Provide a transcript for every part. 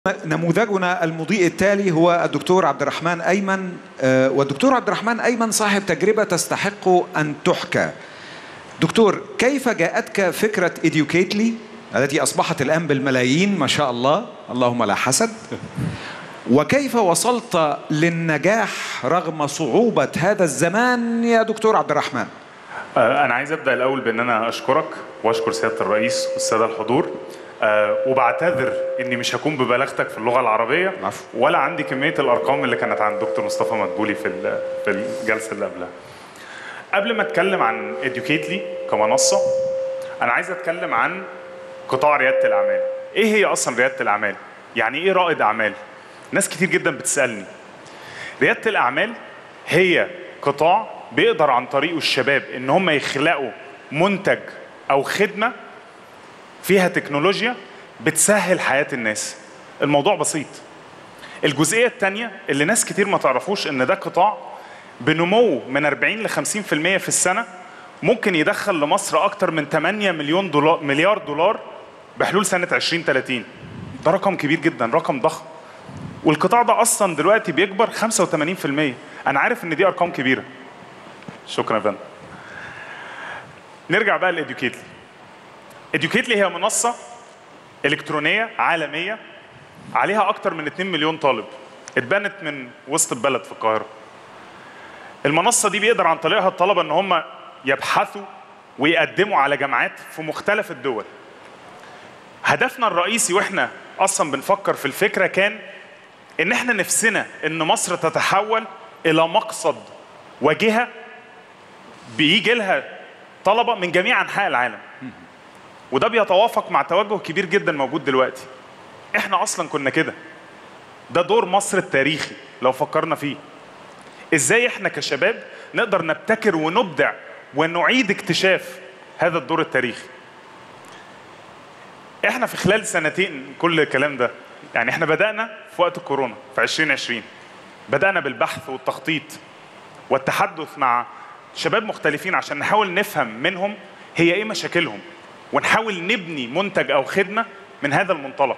نموذجنا المضيء التالي هو الدكتور عبد الرحمن أيمن آه، والدكتور عبد الرحمن أيمن صاحب تجربة تستحق أن تحكى دكتور كيف جاءتك فكرة إديوكيتلي التي أصبحت الآن بالملايين ما شاء الله اللهم لا حسد وكيف وصلت للنجاح رغم صعوبة هذا الزمان يا دكتور عبد الرحمن آه، أنا عايز أبدأ الأول بأن أنا أشكرك وأشكر سيادة الرئيس والسادة الحضور آه، وبعتذر إني مش هكون ببلاغتك في اللغة العربية العفو. ولا عندي كمية الأرقام اللي كانت عند دكتور مصطفى مدبولي في ال- في الجلسة اللي قبلها. قبل ما أتكلم عن Educately كمنصة أنا عايز أتكلم عن قطاع ريادة الأعمال. إيه هي أصلا ريادة الأعمال؟ يعني إيه رائد أعمال؟ ناس كتير جدا بتسألني. ريادة الأعمال هي قطاع بيقدر عن طريقه الشباب إن هم يخلقوا منتج أو خدمة فيها تكنولوجيا بتسهل حياة الناس. الموضوع بسيط. الجزئية الثانية اللي ناس كتير ما تعرفوش إن ده قطاع بنمو من 40 ل 50% في السنة ممكن يدخل لمصر أكتر من 8 مليون دولار مليار دولار بحلول سنة 2030 ده رقم كبير جدا رقم ضخم والقطاع ده اصلا دلوقتي بيكبر 85% انا عارف ان دي ارقام كبيره شكرا يا فندم نرجع بقى لاديوكيتلي اديوكيتلي هي منصه الكترونيه عالميه عليها اكتر من 2 مليون طالب اتبنت من وسط البلد في القاهره المنصه دي بيقدر عن طريقها الطلبه ان هم يبحثوا ويقدموا على جامعات في مختلف الدول هدفنا الرئيسي واحنا اصلا بنفكر في الفكره كان ان احنا نفسنا ان مصر تتحول الى مقصد وجهه بيجي لها طلبه من جميع انحاء العالم وده بيتوافق مع توجه كبير جدا موجود دلوقتي احنا اصلا كنا كده ده دور مصر التاريخي لو فكرنا فيه ازاي احنا كشباب نقدر نبتكر ونبدع ونعيد اكتشاف هذا الدور التاريخي احنا في خلال سنتين كل الكلام ده يعني احنا بدأنا في وقت الكورونا في 2020 بدأنا بالبحث والتخطيط والتحدث مع شباب مختلفين عشان نحاول نفهم منهم هي ايه مشاكلهم ونحاول نبني منتج او خدمة من هذا المنطلق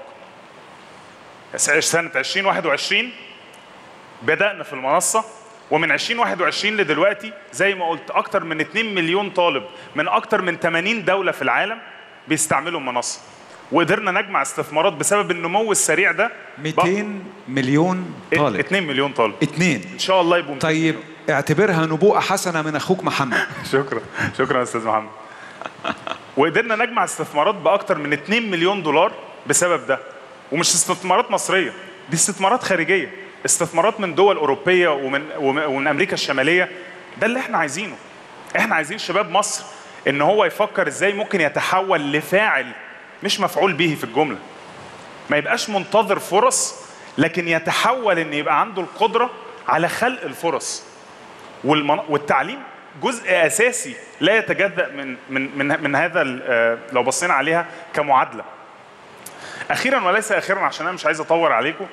سنة 2021 بدأنا في المنصة ومن 2021 لدلوقتي زي ما قلت أكتر من 2 مليون طالب من أكتر من 80 دولة في العالم بيستعملوا المنصة وقدرنا نجمع استثمارات بسبب النمو السريع ده 200 مليون طالب 2 مليون طالب اتنين ان شاء الله يبقوا 200 طيب اعتبرها نبوءة حسنة من أخوك محمد شكرا شكرا يا استاذ محمد وقدرنا نجمع استثمارات باكتر من 2 مليون دولار بسبب ده ومش استثمارات مصريه دي استثمارات خارجيه استثمارات من دول اوروبيه ومن ومن ومن امريكا الشماليه ده اللي احنا عايزينه احنا عايزين شباب مصر ان هو يفكر ازاي ممكن يتحول لفاعل مش مفعول به في الجمله ما يبقاش منتظر فرص لكن يتحول ان يبقى عنده القدره على خلق الفرص والمن... والتعليم جزء اساسي لا يتجزا من من من, من هذا ال- آه، لو بصينا عليها كمعادله. اخيرا وليس اخيرا عشان انا مش عايز اطول عليكم.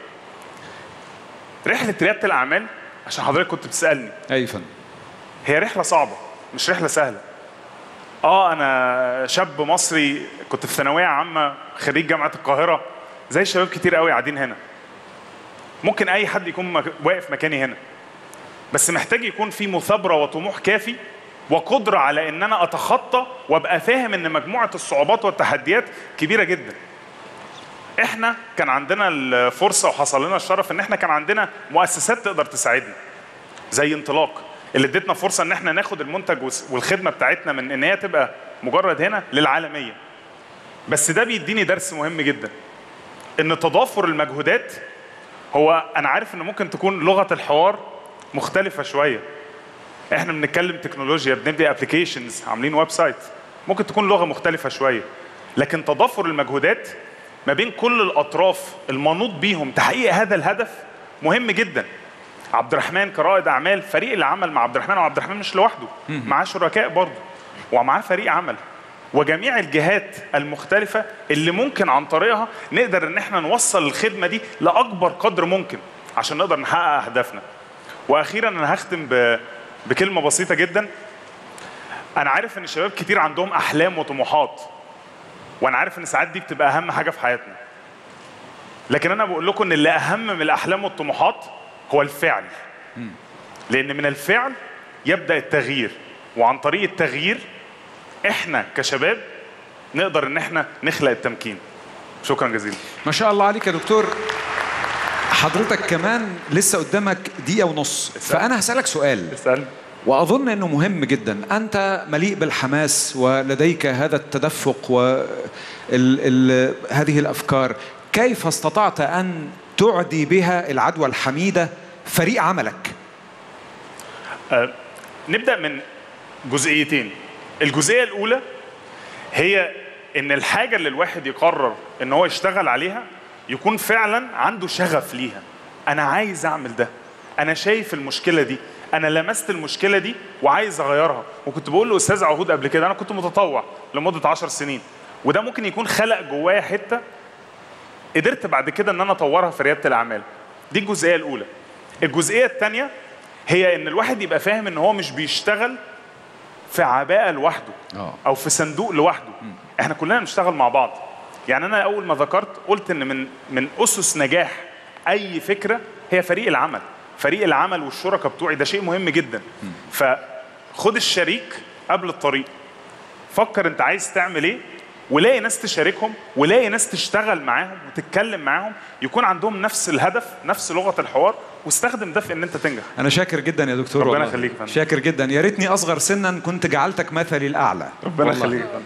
رحله رياده الاعمال عشان حضرتك كنت بتسالني أي فندم هي رحله صعبه مش رحله سهله. اه انا شاب مصري كنت في ثانويه عامه خريج جامعه القاهره زي شباب كتير قوي قاعدين هنا. ممكن اي حد يكون مك- واقف مكاني هنا. بس محتاج يكون في مثابره وطموح كافي وقدره على ان انا اتخطى وابقى فاهم ان مجموعه الصعوبات والتحديات كبيره جدا. احنا كان عندنا الفرصه وحصل لنا الشرف ان احنا كان عندنا مؤسسات تقدر تساعدنا. زي انطلاق اللي ادتنا فرصه ان احنا ناخد المنتج والس- والخدمه بتاعتنا من ان هي تبقى مجرد هنا للعالميه. بس ده بيديني درس مهم جدا. ان تضافر المجهودات هو انا عارف ان ممكن تكون لغه الحوار مختلفه شويه احنا بنتكلم تكنولوجيا بنبني ابلكيشنز عاملين ويب سايت ممكن تكون لغه مختلفه شويه لكن تضافر المجهودات ما بين كل الاطراف المنوط بيهم تحقيق هذا الهدف مهم جدا عبد الرحمن كرائد اعمال فريق اللي عمل مع عبد الرحمن وعبد الرحمن مش لوحده معاه شركاء برضه ومعاه فريق عمل وجميع الجهات المختلفة اللي ممكن عن طريقها نقدر ان احنا نوصل الخدمة دي لأكبر قدر ممكن عشان نقدر نحقق أهدافنا وأخيرا أنا هختم ب... بكلمة بسيطة جدا أنا عارف إن الشباب كتير عندهم أحلام وطموحات وأنا عارف إن ساعات دي بتبقى أهم حاجة في حياتنا لكن انا بقول لكم ان اللي اهم من الاحلام والطموحات هو الفعل لان من الفعل يبدا التغيير وعن طريق التغيير احنا كشباب نقدر ان احنا نخلق التمكين شكرا جزيلا ما شاء الله عليك يا دكتور حضرتك كمان لسه قدامك دقيقة ونص فأنا هسألك سؤال اسال وأظن أنه مهم جدا أنت مليء بالحماس ولديك هذا التدفق و ال ال هذه الأفكار كيف استطعت أن تعدي بها العدوى الحميدة فريق عملك آه، نبدا من جزئيتين الجزئيه الاولى هي ان الحاجه اللي الواحد يقرر ان هو يشتغل عليها يكون فعلا عنده شغف ليها انا عايز اعمل ده انا شايف المشكله دي انا لمست المشكله دي وعايز اغيرها وكنت بقول لاستاذ عهود قبل كده انا كنت متطوع لمده عشر سنين وده ممكن يكون خلق جوايا حته قدرت بعد كده ان انا اطورها في رياده الاعمال دي الجزئيه الاولى الجزئيه الثانيه هي ان الواحد يبقى فاهم ان هو مش بيشتغل في عباءه لوحده آه. او في صندوق لوحده احنا كلنا بنشتغل مع بعض يعني انا اول ما ذكرت قلت ان من من اسس نجاح اي فكره هي فريق العمل فريق العمل والشركاء بتوعي ده شيء مهم جدا فخد الشريك قبل الطريق فكر انت عايز تعمل ايه ولاقي ناس تشاركهم ولاقي ناس تشتغل معاهم وتتكلم معاهم يكون عندهم نفس الهدف نفس لغه الحوار واستخدم ده في ان انت تنجح أنا شاكر جدا يا دكتور ربنا والله. يخليك يا فندم. شاكر جدا يا ريتني أصغر سنا كنت جعلتك مثلي الأعلى ربنا والله. يخليك